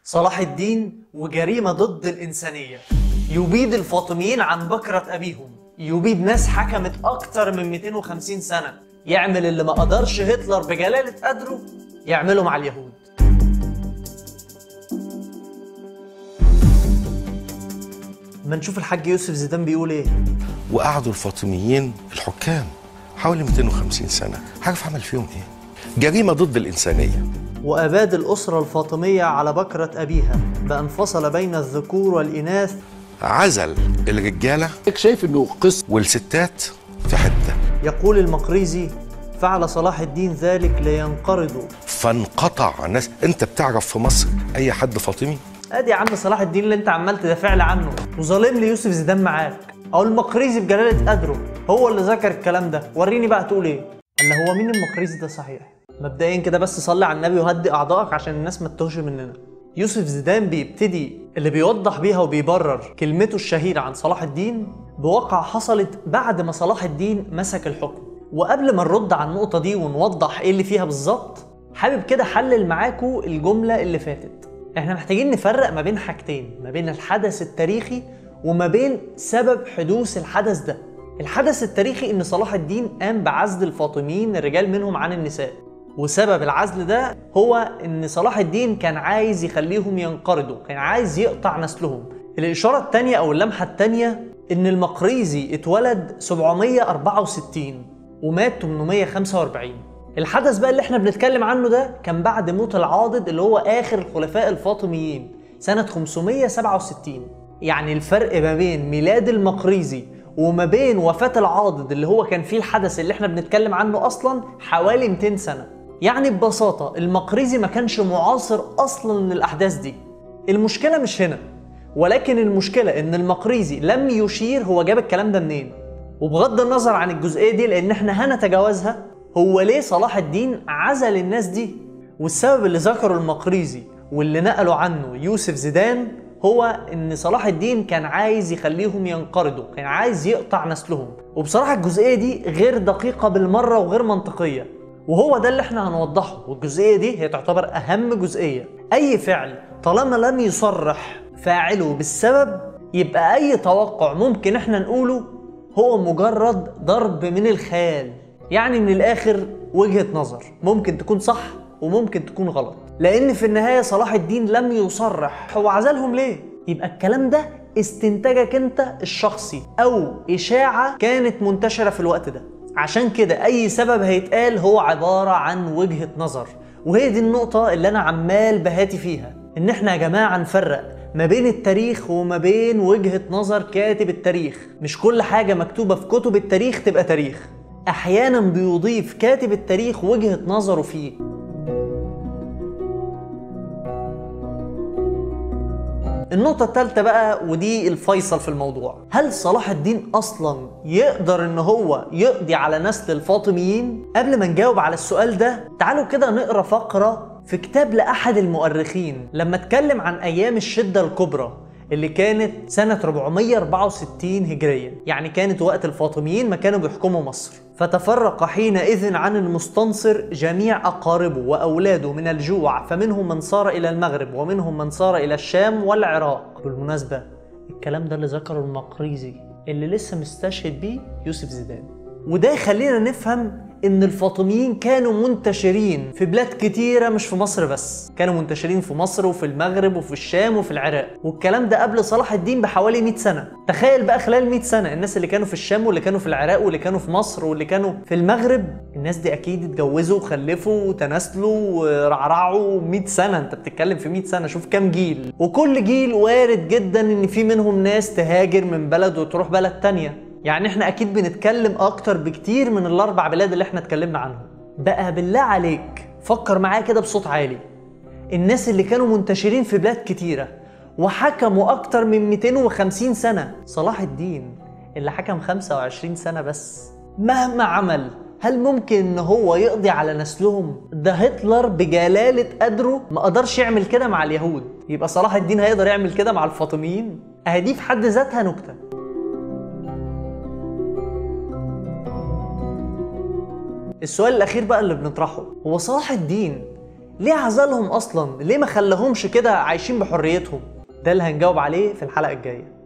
صلاح الدين وجريمة ضد الإنسانية يبيد الفاطميين عن بكرة أبيهم يبيد ناس حكمت أكتر من 250 سنة يعمل اللي ما قدرش هتلر بجلالة قدره يعمله مع اليهود ما نشوف الحاج يوسف زيدان بيقول ايه وقعدوا الفاطميين الحكام حوالي 250 سنة عارف عمل فيهم ايه جريمة ضد الإنسانية وأباد الأسرة الفاطمية على بكرة أبيها بأن فصل بين الذكور والإناث عزل الرجالة شايف انه قصه والستات في حتة يقول المقريزي فعل صلاح الدين ذلك لينقرضوا فانقطع الناس انت بتعرف في مصر اي حد فاطمي ادي يا عم صلاح الدين اللي انت عمال تدافع لي عنه وظالم لي يوسف زيدان معاك او المقريزي بجلاله قدره هو اللي ذكر الكلام ده وريني بقى تقول ايه الا هو مين المقريزي ده صحيح مبدئيا كده بس صلي على النبي وهدي اعضائك عشان الناس ما تتوهش مننا يوسف زيدان بيبتدي اللي بيوضح بيها وبيبرر كلمته الشهيره عن صلاح الدين بواقع حصلت بعد ما صلاح الدين مسك الحكم وقبل ما نرد على النقطه دي ونوضح ايه اللي فيها بالظبط حابب كده حلل معاكم الجمله اللي فاتت احنا محتاجين نفرق ما بين حاجتين ما بين الحدث التاريخي وما بين سبب حدوث الحدث ده الحدث التاريخي ان صلاح الدين قام بعزل الفاطميين الرجال منهم عن النساء وسبب العزل ده هو ان صلاح الدين كان عايز يخليهم ينقرضوا كان عايز يقطع نسلهم الاشاره الثانيه او اللمحه الثانيه ان المقريزي اتولد 764 ومات 845 الحدث بقى اللي احنا بنتكلم عنه ده كان بعد موت العاضد اللي هو اخر الخلفاء الفاطميين سنة 567 يعني الفرق ما بين ميلاد المقريزي وما بين وفاة العاضد اللي هو كان فيه الحدث اللي احنا بنتكلم عنه اصلا حوالي 200 سنة يعني ببساطة المقريزي ما كانش معاصر اصلا للاحداث دي المشكلة مش هنا ولكن المشكلة ان المقريزي لم يشير هو جاب الكلام ده منين وبغض النظر عن الجزئية دي لان احنا هنتجاوزها هو ليه صلاح الدين عزل الناس دي والسبب اللي ذكره المقريزي واللي نقلوا عنه يوسف زيدان هو ان صلاح الدين كان عايز يخليهم ينقرضوا كان عايز يقطع نسلهم وبصراحة الجزئية دي غير دقيقة بالمرة وغير منطقية وهو ده اللي احنا هنوضحه والجزئية دي هي تعتبر أهم جزئية أي فعل طالما لم يصرح فاعله بالسبب يبقى أي توقع ممكن احنا نقوله هو مجرد ضرب من الخيال يعني من الاخر وجهه نظر ممكن تكون صح وممكن تكون غلط لان في النهايه صلاح الدين لم يصرح هو عزلهم ليه يبقى الكلام ده استنتاجك انت الشخصي او اشاعه كانت منتشره في الوقت ده عشان كده اي سبب هيتقال هو عباره عن وجهه نظر وهي دي النقطه اللي انا عمال بهاتي فيها ان احنا يا جماعه نفرق ما بين التاريخ وما بين وجهه نظر كاتب التاريخ مش كل حاجه مكتوبه في كتب التاريخ تبقى تاريخ احيانا بيضيف كاتب التاريخ وجهه نظره فيه النقطة الثالثة بقى ودي الفيصل في الموضوع هل صلاح الدين أصلا يقدر إن هو يقضي على نسل الفاطميين؟ قبل ما نجاوب على السؤال ده تعالوا كده نقرأ فقرة في كتاب لأحد المؤرخين لما اتكلم عن أيام الشدة الكبرى اللي كانت سنة 464 هجريا يعني كانت وقت الفاطميين ما كانوا بيحكموا مصر فتفرق حينئذ عن المستنصر جميع أقاربه وأولاده من الجوع فمنهم من صار إلى المغرب ومنهم من صار إلى الشام والعراق بالمناسبة الكلام ده اللي ذكره المقريزي اللي لسه مستشهد بيه يوسف زيدان وده يخلينا نفهم ان الفاطميين كانوا منتشرين في بلاد كتيرة مش في مصر بس كانوا منتشرين في مصر وفي المغرب وفي الشام وفي العراق والكلام ده قبل صلاح الدين بحوالي 100 سنة تخيل بقى خلال 100 سنة الناس اللي كانوا في الشام واللي كانوا في العراق واللي كانوا في مصر واللي كانوا في المغرب الناس دي اكيد اتجوزوا وخلفوا وتناسلوا ورعرعوا 100 سنة انت بتتكلم في 100 سنة شوف كام جيل وكل جيل وارد جدا ان في منهم ناس تهاجر من بلد وتروح بلد تانية يعني احنا اكيد بنتكلم اكتر بكتير من الاربع بلاد اللي احنا اتكلمنا عنهم بقى بالله عليك فكر معايا كده بصوت عالي الناس اللي كانوا منتشرين في بلاد كتيرة وحكموا اكتر من 250 سنة صلاح الدين اللي حكم 25 سنة بس مهما عمل هل ممكن ان هو يقضي على نسلهم ده هتلر بجلالة قدره ما قدرش يعمل كده مع اليهود يبقى صلاح الدين هيقدر يعمل كده مع الفاطميين اهي دي في حد ذاتها نكته السؤال الاخير بقى اللي بنطرحه هو صلاح الدين ليه عزلهم اصلا ليه ما خلاهمش كده عايشين بحريتهم ده اللي هنجاوب عليه في الحلقه الجايه